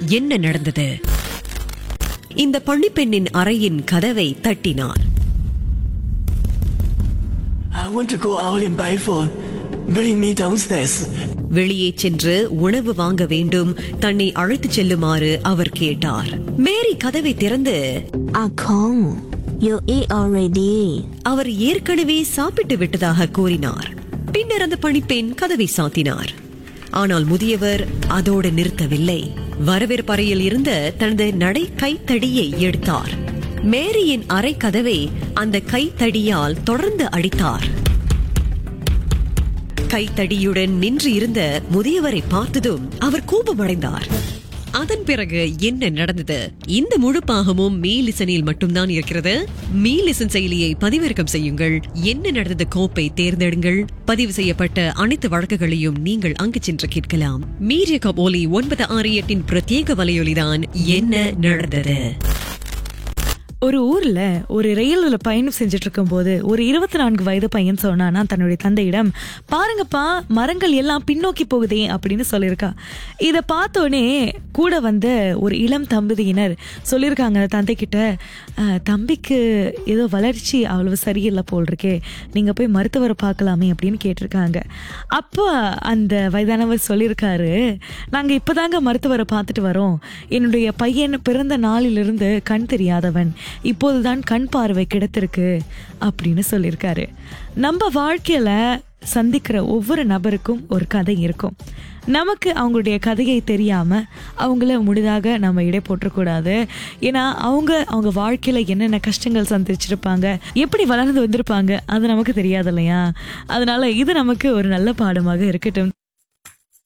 என்ன நடந்தது இந்த பள்ளிப்பெண்ணின் அறையின் கதவை தட்டினார் I want to go out in Biford. Bring me downstairs. வெளியே சென்று உணவு வாங்க வேண்டும் தன்னை அழைத்துச் செல்லுமாறு அவர் கேட்டார் மேரி கதவை திறந்து Ah Kong, you eat already. அவர் ஏற்கனவே சாப்பிட்டு விட்டதாக கூறினார் பின்னர் அந்த பணிப்பெண் கதவை சாத்தினார் ஆனால் முதியவர் அதோடு நிறுத்தவில்லை வரவேற்பறையில் இருந்த தனது நடை கைத்தடியை எடுத்தார் மேரியின் அறை கதவை அந்த கைத்தடியால் தொடர்ந்து அடித்தார் கைத்தடியுடன் நின்று இருந்த முதியவரை பார்த்ததும் அவர் கோபமடைந்தார் அதன் பிறகு என்ன நடந்தது இந்த முழு பாகமும் மீலிசனில் மட்டும்தான் இருக்கிறது மீலிசன் செயலியை பதிவிறக்கம் செய்யுங்கள் என்ன நடந்தது கோப்பை தேர்ந்தெடுங்கள் பதிவு செய்யப்பட்ட அனைத்து வழக்குகளையும் நீங்கள் அங்கு சென்று கேட்கலாம் மீடிய கபோலி ஒன்பது ஆறு எட்டின் பிரத்யேக வலையொலிதான் என்ன நடந்தது ஒரு ஊர்ல ஒரு ரயில்ல பயணம் செஞ்சுட்டு இருக்கும்போது ஒரு இருபத்தி நான்கு வயது பையன் சொன்னானா தன்னுடைய தந்தையிடம் பாருங்கப்பா மரங்கள் எல்லாம் பின்னோக்கி போகுதே அப்படின்னு சொல்லியிருக்கா இதை பார்த்தோன்னே கூட வந்த ஒரு இளம் தம்பதியினர் சொல்லியிருக்காங்க அந்த தந்தை கிட்ட "அஹ், தம்பிக்கு ஏதோ வளர்ச்சி அவ்வளவு சரியில்லை போல் இருக்கே நீங்க போய் மருத்துவரை பார்க்கலாமே அப்படின்னு கேட்டிருக்காங்க அப்போ அந்த வயதானவர் சொல்லியிருக்காரு நாங்க இப்பதாங்க மருத்துவரை பார்த்துட்டு வரோம் என்னுடைய பையன் பிறந்த நாளிலிருந்து கண் தெரியாதவன் இப்போதுதான் கண் பார்வை கிடைத்திருக்கு அப்படின்னு சொல்லியிருக்காரு நம்ம வாழ்க்கையில சந்திக்கிற ஒவ்வொரு நபருக்கும் ஒரு கதை இருக்கும் நமக்கு அவங்களுடைய கதையை தெரியாம அவங்கள முழுதாக நம்ம இடை போட்டக்கூடாது ஏன்னா அவங்க அவங்க வாழ்க்கையில என்னென்ன கஷ்டங்கள் சந்திச்சிருப்பாங்க எப்படி வளர்ந்து வந்திருப்பாங்க அது நமக்கு தெரியாது இல்லையா அதனால இது நமக்கு ஒரு நல்ல பாடமாக இருக்கட்டும்